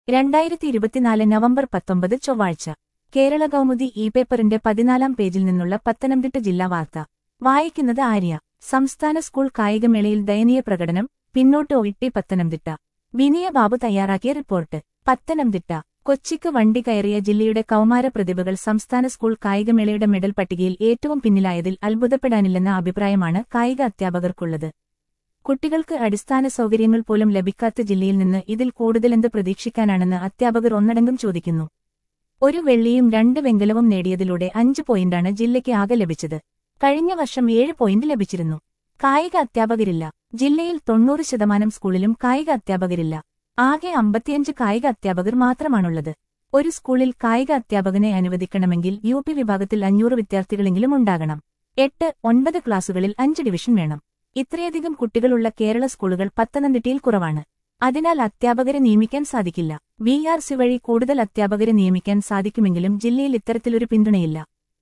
രണ്ടായിരത്തി ഇരുപത്തിനാല് നവംബർ പത്തൊമ്പത് ചൊവ്വാഴ്ച കേരള കൗമുദി ഇ പേപ്പറിന്റെ പതിനാലാം പേജിൽ നിന്നുള്ള പത്തനംതിട്ട ജില്ലാ വാർത്ത വായിക്കുന്നത് ആര്യ സംസ്ഥാന സ്കൂൾ കായികമേളയിൽ ദയനീയ പ്രകടനം പിന്നോട്ട് ഒഴിട്ടി പത്തനംതിട്ട വിനയ ബാബു തയ്യാറാക്കിയ റിപ്പോർട്ട് പത്തനംതിട്ട കൊച്ചിക്ക് വണ്ടി കയറിയ ജില്ലയുടെ കൗമാര പ്രതിഭകൾ സംസ്ഥാന സ്കൂൾ കായികമേളയുടെ മെഡൽ പട്ടികയിൽ ഏറ്റവും പിന്നിലായതിൽ അത്ഭുതപ്പെടാനില്ലെന്ന അഭിപ്രായമാണ് കായിക അധ്യാപകർക്കുള്ളത് കുട്ടികൾക്ക് അടിസ്ഥാന സൗകര്യങ്ങൾ പോലും ലഭിക്കാത്ത ജില്ലയിൽ നിന്ന് ഇതിൽ കൂടുതലെന്ത് പ്രതീക്ഷിക്കാനാണെന്ന് അധ്യാപകർ ഒന്നടങ്കം ചോദിക്കുന്നു ഒരു വെള്ളിയും രണ്ട് വെങ്കലവും നേടിയതിലൂടെ അഞ്ച് പോയിന്റാണ് ജില്ലയ്ക്ക് ആകെ ലഭിച്ചത് കഴിഞ്ഞ വർഷം ഏഴ് പോയിന്റ് ലഭിച്ചിരുന്നു കായിക അധ്യാപകരില്ല ജില്ലയിൽ തൊണ്ണൂറ് ശതമാനം സ്കൂളിലും കായിക അധ്യാപകരില്ല ആകെ അമ്പത്തിയഞ്ച് കായിക അധ്യാപകർ മാത്രമാണുള്ളത് ഒരു സ്കൂളിൽ കായിക അധ്യാപകനെ അനുവദിക്കണമെങ്കിൽ യു പി വിഭാഗത്തിൽ അഞ്ഞൂറ് വിദ്യാർത്ഥികളെങ്കിലും ഉണ്ടാകണം എട്ട് ഒൻപത് ക്ലാസുകളിൽ അഞ്ച് ഡിവിഷൻ വേണം ഇത്രയധികം കുട്ടികളുള്ള കേരള സ്കൂളുകൾ പത്തനംതിട്ടയിൽ കുറവാണ് അതിനാൽ അധ്യാപകരെ നിയമിക്കാൻ സാധിക്കില്ല വി ആർ സി വഴി കൂടുതൽ അധ്യാപകരെ നിയമിക്കാൻ സാധിക്കുമെങ്കിലും ജില്ലയിൽ ഇത്തരത്തിലൊരു പിന്തുണയില്ല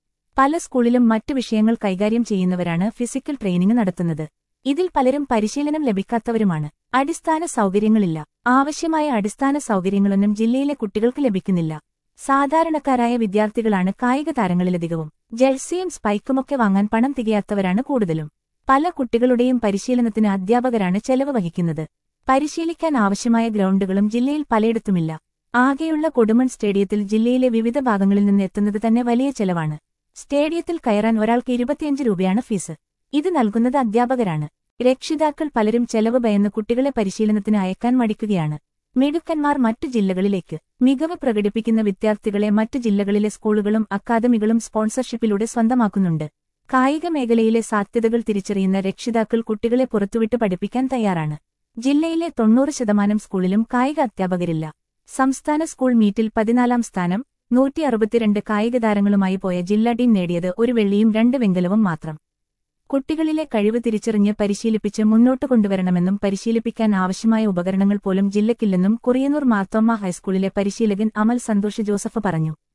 പല സ്കൂളിലും മറ്റു വിഷയങ്ങൾ കൈകാര്യം ചെയ്യുന്നവരാണ് ഫിസിക്കൽ ട്രെയിനിംഗ് നടത്തുന്നത് ഇതിൽ പലരും പരിശീലനം ലഭിക്കാത്തവരുമാണ് അടിസ്ഥാന സൗകര്യങ്ങളില്ല ആവശ്യമായ അടിസ്ഥാന സൗകര്യങ്ങളൊന്നും ജില്ലയിലെ കുട്ടികൾക്ക് ലഭിക്കുന്നില്ല സാധാരണക്കാരായ വിദ്യാർത്ഥികളാണ് കായിക താരങ്ങളിലധികവും ജഴ്സിയും സ്പൈക്കുമൊക്കെ വാങ്ങാൻ പണം തികയാത്തവരാണ് കൂടുതലും പല കുട്ടികളുടെയും പരിശീലനത്തിന് അധ്യാപകരാണ് ചെലവ് വഹിക്കുന്നത് പരിശീലിക്കാൻ ആവശ്യമായ ഗ്രൗണ്ടുകളും ജില്ലയിൽ പലയിടത്തുമില്ല ആകെയുള്ള കൊടുമൺ സ്റ്റേഡിയത്തിൽ ജില്ലയിലെ വിവിധ ഭാഗങ്ങളിൽ നിന്ന് എത്തുന്നത് തന്നെ വലിയ ചെലവാണ് സ്റ്റേഡിയത്തിൽ കയറാൻ ഒരാൾക്ക് ഇരുപത്തിയഞ്ച് രൂപയാണ് ഫീസ് ഇത് നൽകുന്നത് അധ്യാപകരാണ് രക്ഷിതാക്കൾ പലരും ചെലവ് ഭയന്ന് കുട്ടികളെ പരിശീലനത്തിന് അയക്കാൻ മടിക്കുകയാണ് മിടുക്കന്മാർ മറ്റു ജില്ലകളിലേക്ക് മികവ് പ്രകടിപ്പിക്കുന്ന വിദ്യാർത്ഥികളെ മറ്റു ജില്ലകളിലെ സ്കൂളുകളും അക്കാദമികളും സ്പോൺസർഷിപ്പിലൂടെ സ്വന്തമാക്കുന്നുണ്ട് കായിക മേഖലയിലെ സാധ്യതകൾ തിരിച്ചറിയുന്ന രക്ഷിതാക്കൾ കുട്ടികളെ പുറത്തുവിട്ട് പഠിപ്പിക്കാൻ തയ്യാറാണ് ജില്ലയിലെ തൊണ്ണൂറ് ശതമാനം സ്കൂളിലും കായിക അധ്യാപകരില്ല സംസ്ഥാന സ്കൂൾ മീറ്റിൽ പതിനാലാം സ്ഥാനം നൂറ്റി അറുപത്തിരണ്ട് കായിക താരങ്ങളുമായി പോയ ജില്ലാ ടീം നേടിയത് ഒരു വെള്ളിയും രണ്ട് വെങ്കലവും മാത്രം കുട്ടികളിലെ കഴിവ് തിരിച്ചറിഞ്ഞ് പരിശീലിപ്പിച്ച് മുന്നോട്ട് കൊണ്ടുവരണമെന്നും പരിശീലിപ്പിക്കാൻ ആവശ്യമായ ഉപകരണങ്ങൾ പോലും ജില്ലയ്ക്കില്ലെന്നും കുറിയന്നൂർ മാർത്തോമ്മ ഹൈസ്കൂളിലെ പരിശീലകൻ അമൽ സന്തോഷ് ജോസഫ് പറഞ്ഞു